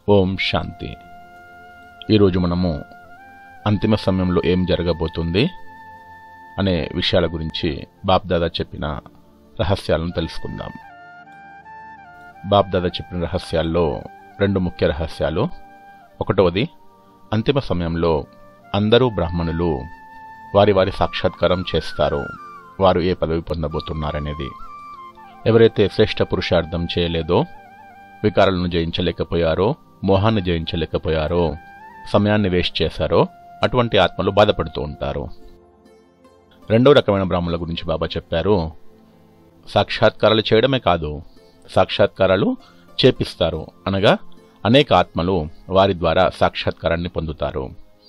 ఓం శాంతి ఈరోజు మనము అంతిమ సమయంలో ఏం జరగబోతుంది అనే విషయాల గురించి బాప్దాదా చెప్పిన రహస్యాలను తెలుసుకుందాం బాప్దాదా చెప్పిన రహస్యాల్లో రెండు ముఖ్య రహస్యాలు ఒకటవది అంతిమ సమయంలో అందరూ బ్రాహ్మణులు వారి వారి సాక్షాత్కారం చేస్తారు వారు ఏ పదవి పొందబోతున్నారనేది ఎవరైతే శ్రేష్ఠ పురుషార్థం చేయలేదో వికారాలను జయించలేకపోయారో మోహాన్ని జయించలేకపోయారో సమయాన్ని వేస్ట్ చేశారో అటువంటి ఆత్మలు బాధపడుతూ ఉంటారు రెండో రకమైన బ్రాహ్మణుల గురించి బాబా చెప్పారు సాక్షాత్కారాలు చేయడమే కాదు సాక్షాత్కారాలు చేపిస్తారు అనగా అనేక ఆత్మలు వారి ద్వారా సాక్షాత్కారాన్ని పొందుతారు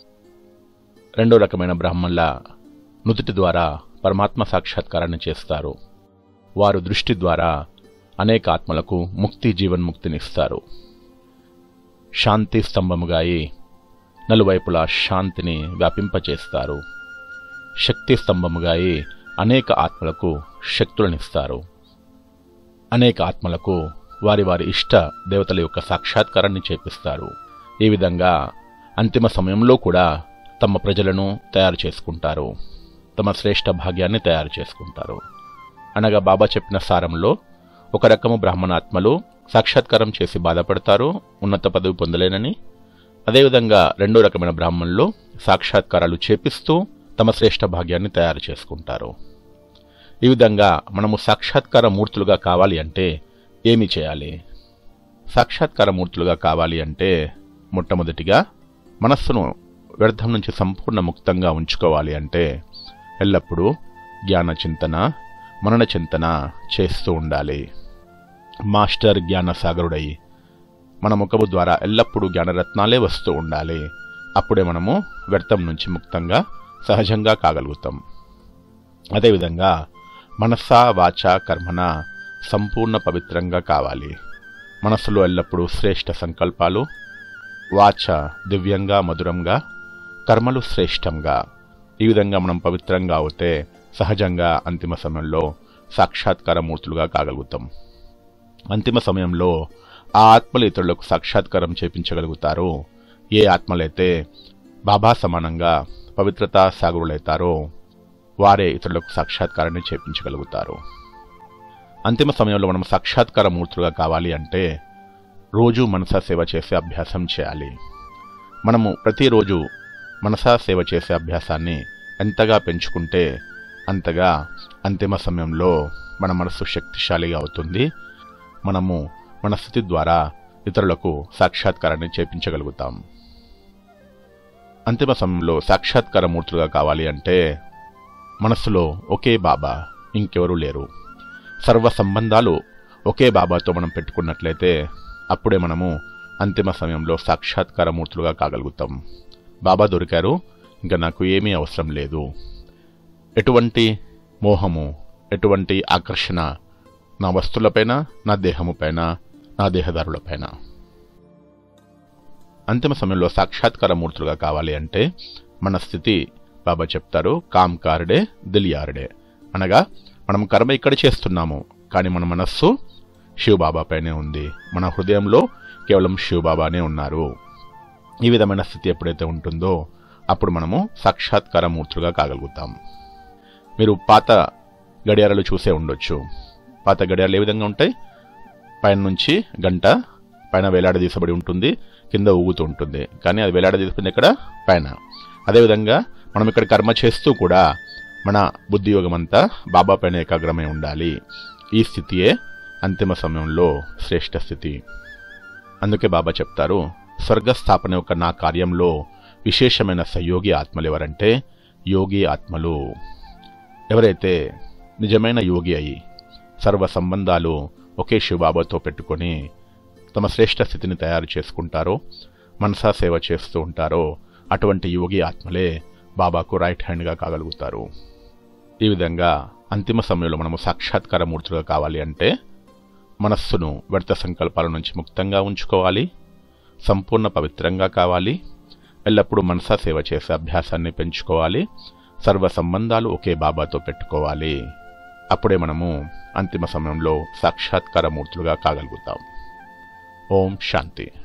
రెండో రకమైన బ్రాహ్మణుల నుదుటి ద్వారా పరమాత్మ సాక్షాత్కారాన్ని చేస్తారు వారు దృష్టి ద్వారా అనేక ఆత్మలకు ముక్తి జీవన్ముక్తినిస్తారు శాంతి స్తంభముగా అయి నలువైపులా శాంతిని వ్యాపింపచేస్తారు శక్తి స్తంభముగా అయి అనేక ఆత్మలకు శక్తులనిస్తారు అనేక ఆత్మలకు వారి వారి ఇష్ట దేవతల యొక్క సాక్షాత్కారాన్ని చేపిస్తారు ఈ విధంగా అంతిమ సమయంలో కూడా తమ ప్రజలను తయారు చేసుకుంటారు తమ శ్రేష్ఠ భాగ్యాన్ని తయారు చేసుకుంటారు అనగా బాబా చెప్పిన సారంలో ఒక రకము బ్రాహ్మణాత్మలు సాక్షాత్కారం చేసి బాధపడతారు ఉన్నత పదవి పొందలేనని అదేవిధంగా రెండో రకమైన బ్రాహ్మణులు సాక్షాత్కారాలు చేపిస్తూ తమ శ్రేష్ఠ భాగ్యాన్ని తయారు చేసుకుంటారు ఈ విధంగా మనము సాక్షాత్కార మూర్తులుగా కావాలి అంటే ఏమి చేయాలి సాక్షాత్కార మూర్తులుగా కావాలి అంటే మొట్టమొదటిగా మనస్సును వ్యర్థం నుంచి సంపూర్ణ ముక్తంగా ఉంచుకోవాలి అంటే ఎల్లప్పుడూ జ్ఞాన చింతన మనన చింతన చేస్తూ ఉండాలి మాస్టర్ జ్ఞాన సాగరుడై మన ముఖము ద్వారా ఎల్లప్పుడూ జ్ఞానరత్నాలే వస్తూ ఉండాలి అప్పుడే మనము వ్యర్థం నుంచి ముక్తంగా సహజంగా కాగలుగుతాం అదేవిధంగా మనస్సా వాచ కర్మన సంపూర్ణ పవిత్రంగా కావాలి మనస్సులో ఎల్లప్పుడూ శ్రేష్ఠ సంకల్పాలు వాచ దివ్యంగా మధురంగా కర్మలు శ్రేష్టంగా ఈ విధంగా మనం పవిత్రంగా అవుతే సహజంగా అంతిమ సమయంలో సాక్షాత్కార మూర్తులుగా కాగలుగుతాం అంతిమ సమయంలో ఆ ఆత్మలు ఇతరులకు సాక్షాత్కారం చేపించగలుగుతారో ఏ ఆత్మలైతే బాబా సమానంగా పవిత్రతా సాగురులైతారో వారే ఇతరులకు సాక్షాత్కారాన్ని చేపించగలుగుతారు అంతిమ సమయంలో మనం సాక్షాత్కార మూర్తులుగా కావాలి అంటే రోజు మనసా సేవ చేసే అభ్యాసం చేయాలి మనము ప్రతిరోజు మనసా సేవ చేసే అభ్యాసాన్ని ఎంతగా పెంచుకుంటే అంతగా అంతిమ సమయంలో మన మనస్సు శక్తిశాలిగా అవుతుంది మనము మన స్థితి ద్వారా ఇతరులకు సాక్షాత్కారాన్ని చేపించగలుగుతాం అంతిమ సమయంలో సాక్షాత్కార మూర్తులుగా కావాలి అంటే మనస్సులో ఒకే బాబా ఇంకెవరూ లేరు సర్వ సంబంధాలు ఒకే బాబాతో మనం పెట్టుకున్నట్లయితే అప్పుడే మనము అంతిమ సమయంలో సాక్షాత్కార మూర్తులుగా కాగలుగుతాం బాబా దొరికారు ఇంకా నాకు ఏమీ అవసరం లేదు ఎటువంటి మోహము ఎటువంటి ఆకర్షణ నా వస్తువులపైన నా దేహముపైన నా దేహదారులపైన అంతిమ సమయంలో సాక్షాత్కార మూర్తులుగా కావాలి అంటే మన స్థితి బాబా చెప్తారు కామ్ కారుడే దిలియారుడే అనగా మనం కర్మ ఇక్కడ చేస్తున్నాము కానీ మన మనస్సు శివబాబా పైనే ఉంది మన హృదయంలో కేవలం శివబాబానే ఉన్నారు ఈ విధమైన స్థితి ఎప్పుడైతే ఉంటుందో అప్పుడు మనము సాక్షాత్కార మూర్తులుగా కాగలుగుతాం మీరు పాత గడియారాలు చూసే ఉండొచ్చు పాత గడియారాలు ఏ విధంగా ఉంటాయి పైన నుంచి గంట పైన వేలాడదీసబడి ఉంటుంది కింద ఊగుతూ ఉంటుంది కానీ అది వేలాడదీసుకుంది ఇక్కడ పైన అదేవిధంగా మనం ఇక్కడ కర్మ చేస్తూ కూడా మన బుద్ధి యోగం అంతా బాబా పైన ఏకాగ్రమై ఉండాలి ఈ స్థితియే అంతిమ సమయంలో శ్రేష్ఠ స్థితి అందుకే బాబా చెప్తారు స్వర్గస్థాపన యొక్క నా కార్యంలో విశేషమైన సహయోగి ఆత్మలు ఎవరంటే యోగి ఆత్మలు ఎవరైతే నిజమైన యోగి అయి సర్వ సంబంధాలు ఒకే శివబాబాతో పెట్టుకొని తమ శ్రేష్ఠ స్థితిని తయారు చేసుకుంటారో మనసా సేవ చేస్తూ ఉంటారో అటువంటి యోగి ఆత్మలే బాబాకు రైట్ హ్యాండ్గా కాగలుగుతారు ఈ విధంగా అంతిమ సమయంలో మనము సాక్షాత్కార మూర్తులుగా కావాలి అంటే మనస్సును వ్యర్థ సంకల్పాల నుంచి ముక్తంగా ఉంచుకోవాలి సంపూర్ణ పవిత్రంగా కావాలి ఎల్లప్పుడూ మనసా సేవ చేసే అభ్యాసాన్ని పెంచుకోవాలి సర్వ సంబంధాలు ఒకే బాబాతో పెట్టుకోవాలి అప్పుడే మనము అంతిమ సమయంలో సాక్షాత్కార మూర్తులుగా కాగలుగుతాం ఓం శాంతి